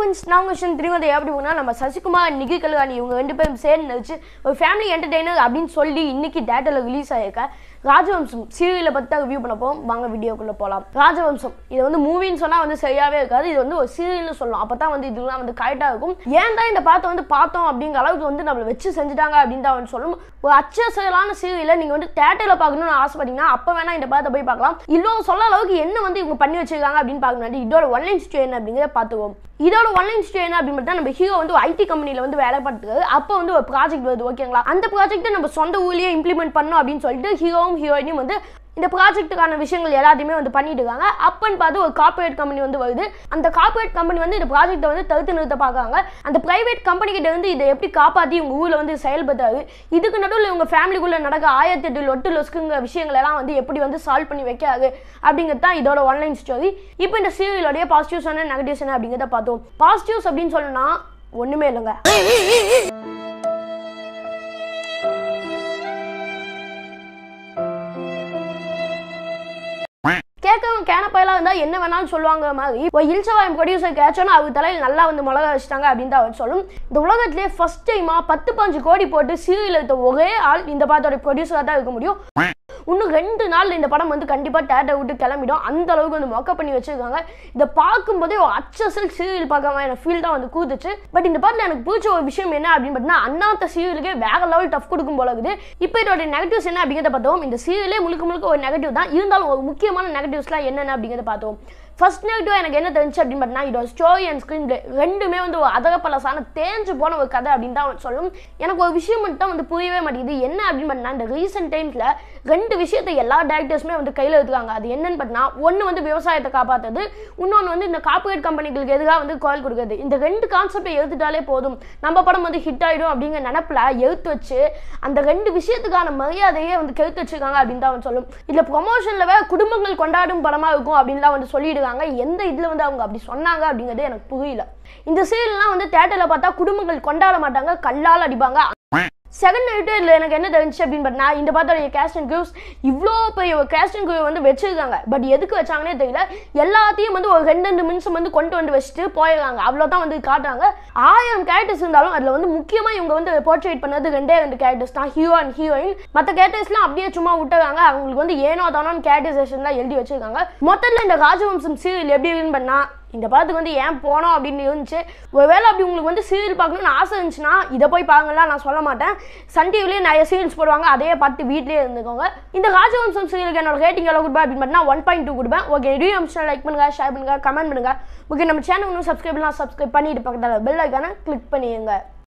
friends நான் உங்கள் விஷயம் திரும்ப அதை எப்படி போனால் நம்ம சசிகுமார் நிகி கல்யாணி இவங்க ரெண்டு பேரும் சேர்ந்து வச்சு ஒரு ஃபேமிலி என்டர்டெய்னர் அப்படின்னு சொல்லி இன்னைக்கு டேட்டில் ரிலீஸ் ஆகிருக்க ராஜவம்சம் சீரியலை பற்றி தான் ரிவ்யூ பண்ண போவோம் வாங்க வீடியோக்குள்ளே போகலாம் ராஜவம்சம் இது வந்து மூவின்னு சொன்னால் வந்து சரியாகவே இருக்காது இது வந்து ஒரு சீரியல்னு சொல்லலாம் அப்போ தான் வந்து இதெல்லாம் வந்து கரெக்டாக இருக்கும் ஏன் தான் இந்த பாட்டை வந்து பார்த்தோம் அப்படிங்கிற அளவுக்கு வந்து நம்மளை வச்சு செஞ்சுட்டாங்க அப்படின்னு தான் வந்து சொல்லணும் ஒரு அச்சசலான சீரியலை நீங்கள் வந்து தேட்டரில் பார்க்கணும்னு ஆசைப்பட்டீங்கன்னா அப்போ வேணா இந்த பாட்டை போய் பார்க்கலாம் இவ்வளோ சொல்ல அளவுக்கு என்ன வந்து இவங்க பண்ணி வச்சிருக்காங்க அப்படின்னு பார்க்கணும் இதோட ஒன்லைன் ஸ்டோரி அப்படிங்கிறத பார்த்துக்குவோம் இதோட ஒன்லைன் ஸ்டோரி அப்படின்னு பார்த்தா நம்ம ஹீரோ வந்து ஐடி கம்பெனியில் வந்து வேலை பார்த்துக்காரு அப்போ வந்து ஒரு ப்ராஜெக்ட் வருது ஓகேங்களா அந்த ப்ராஜெக்ட்டை நம்ம சொந்த ஊர்லேயே இம்ப்ளிமெண்ட் பண்ணணும் அப்படின்னு சொல்லிட்டு ஹீரோவும் ஹீரோயினும் வந்து இந்த ப்ராஜெக்ட்டுக்கான விஷயங்கள் எல்லாத்தையுமே வந்து பண்ணிட்டு இருக்காங்க அப்பன்னு பார்த்து ஒரு கார்ப்பரேட் கம்பெனி வந்து வருது அந்த கார்ப்பரேட் கம்பெனி வந்து இந்த ப்ராஜெக்ட்டை வந்து தடுத்து நிறுத்த பார்க்குறாங்க அந்த பிரைவேட் கம்பெனி கிட்ட இருந்து இதை எப்படி காப்பாற்றி உங்கள் ஊரில் வந்து செயல்படுத்தாரு இதுக்கு நடுவில் இவங்க ஃபேமிலிக்குள்ளே நடக்க ஆயிரத்தி எட்டு லொட்டு லொஸ்க்குங்கிற விஷயங்கள் எல்லாம் வந்து எப்படி வந்து சால்வ் பண்ணி வைக்காது அப்படிங்கிறது தான் இதோட ஒன்லைன் ஸ்டோரி இப்போ இந்த சீரியலோடைய பாசிட்டிவ்ஸ் என்ன நெகட்டிவ்ஸ் என்ன அப்படிங்கிறத பார்த்தோம் பாசிட்டிவ்ஸ் அப்படின்னு சொல்லணும்னா ஒன்றுமே இல்லைங்க கேட்கவும் கேனப்பையெல்லாம் இருந்தால் என்ன வேணாலும் சொல்லுவாங்க மாதிரி இப்போ இல்சவாயம் ப்ரொடியூசர் கேட்சோன்னா அவர் தலையில் நல்லா வந்து மிளகா வச்சுட்டாங்க அப்படின்னு தான் அவர் சொல்லும் இந்த உலகத்திலே ஃபர்ஸ்ட் டைமாக பத்து பஞ்சு கோடி போட்டு சீரியல் எடுத்த ஒரே ஆள் இந்த படத்தோட ப்ரொடியூசராக தான் இருக்க முடியும் இன்னும் ரெண்டு நாள் இந்த படம் வந்து கண்டிப்பாக தேட்டர் விட்டு கிளம்பிடும் அந்த அளவுக்கு வந்து மொக்க பண்ணி வச்சிருக்காங்க இதை பார்க்கும்போதே ஒரு அச்சசல் சீரியல் பார்க்காம எனக்கு ஃபீல் தான் வந்து கூத்துச்சு பட் இந்த படத்தில் எனக்கு பிடிச்ச ஒரு விஷயம் என்ன அப்படின்னு பார்த்தீங்கன்னா அண்ணாத்த சீரியலுக்கே வேற லெவல் டஃப் கொடுக்கும் போல இருக்குது இப்போ இதோட நெகட்டிவ்ஸ் என்ன அப்படிங்கிறத பார்த்தோம் இந்த சீரியலே முழுக்க முழுக்க ஒரு நெகட்டிவ் தான் இருந்தாலும் ஒரு முக்கியமான நெகட்டிவ்ஸ்லாம் என்னென்ன அப்படிங்கிறத பார்த்தோம் ஃபர்ஸ்ட் நெகட்டிவ் எனக்கு என்ன தெரிஞ்சு அப்படின்னு பார்த்தீங்கன்னா இதோட ஸ்டோரி அண்ட் ஸ்க்ரீன் பிளே ரெண்டுமே வந்து ஒரு அதகப்பலசான தேஞ்சு போன ஒரு கதை அப்படின்னு தான் சொல்லும் எனக்கு ஒரு விஷயம் மட்டும் வந்து புரியவே மாட்டேங்குது என்ன அப்படின்னு பார்த்தீங்கன்னா இந்த ரீசெண்ட் டைம்ஸில் ரெண்டு விஷயத்தை எல்லா டேரக்டர்ஸுமே வந்து கையில் எடுத்துக்காங்க அது என்னன்னு பார்த்தீங்கன்னா ஒன்று வந்து விவசாயத்தை காப்பாற்றுறது இன்னொன்று வந்து இந்த கார்பரேட் கம்பெனிகளுக்கு எதுக்காக வந்து கோயில் கொடுக்குறது இந்த ரெண்டு கான்செப்டை எடுத்துட்டாலே போதும் நம்ம படம் வந்து ஹிட் ஆகிடும் அப்படிங்கிற நினப்பில் எடுத்து வச்சு அந்த ரெண்டு விஷயத்துக்கான மரியாதையே வந்து கெடுத்து வச்சிருக்காங்க அப்படின்னு தான் வந்து சொல்லும் இதில் ப்ரொமோஷனில் வேற குடும்பங்கள் கொண்டாடும் படமாக இருக்கும் அப்படின்லாம் வந்து சொல்லிடுறாங்க எந்த இதில் வந்து அவங்க அப்படி சொன்னாங்க அப்படிங்கிறது எனக்கு புரியல இந்த சீரியல்லாம் வந்து தேட்டரில் பார்த்தா குடும்பங்கள் கொண்டாட மாட்டாங்க கல்லால் அடிப்பாங்க செகண்ட் நைட்டு இதில் எனக்கு என்ன தெரிஞ்சு அப்படின்னு பார்த்தா இந்த பார்த்தோடைய கேஸ்ட் அண்ட் கியூஸ் இவ்வளோ பெரிய ஒரு கேஸ்ட் அண்ட் கியூ வந்து வச்சிருக்காங்க பட் எதுக்கு வச்சாங்கன்னே தெரியல எல்லாத்தையும் வந்து ஒரு ரெண்டு ரெண்டு நிமிஷம் வந்து கொண்டு வந்து வச்சுட்டு போயிடுறாங்க அவ்வளோதான் வந்து காட்டுறாங்க ஆயிரம் கேரக்டர்ஸ் இருந்தாலும் அதில் வந்து முக்கியமாக இவங்க வந்து போர்ட்ரேட் பண்ணது ரெண்டே ரெண்டு கேரக்டர்ஸ் தான் ஹீரோ அண்ட் ஹீரோயின் மற்ற கேரக்டர்ஸ்லாம் அப்படியே சும்மா விட்டுறாங்க அவங்களுக்கு வந்து ஏனோ தானோன்னு கேரக்டரைசேஷன்லாம் எழுதி வச்சிருக்காங்க மொத்தத்தில் இந்த ராஜவம்சம் சீரியல் எப்படி இருக்குன்னு பண்ணா இந்த படத்துக்கு வந்து ஏன் போனோம் அப்படின்னு இருந்துச்சு ஒருவேளை அப்படி உங்களுக்கு வந்து சீரியல் பார்க்கணும்னு ஆசை இருந்துச்சுன்னா இதை போய் பாருங்கலாம் நான் சொல்ல மாட்டேன் சன் டிவிலேயே நிறைய சீரியல்ஸ் போடுவாங்க அதையே பார்த்து வீட்லேயே இருந்துக்கோங்க இந்த ராஜவம்சம் சீரியலுக்கு என்னோட ரேட்டிங் எவ்வளோ கொடுப்பேன் அப்படின்னு பார்த்தீங்கன்னா ஒன் பாயிண்ட் டூ கொடுப்பேன் ஓகே வீடியோ அம்சம் லைக் பண்ணுங்க ஷேர் பண்ணுங்க கமெண்ட் பண்ணுங்க ஓகே நம்ம சேனல் இன்னும் சப்ஸ்கிரைப்லாம் சப்ஸ்கிரைப் பண்ணிட்டு பக்கத்தில் பெல் ஐக்கான கிளிக் பண்ணிடுங்க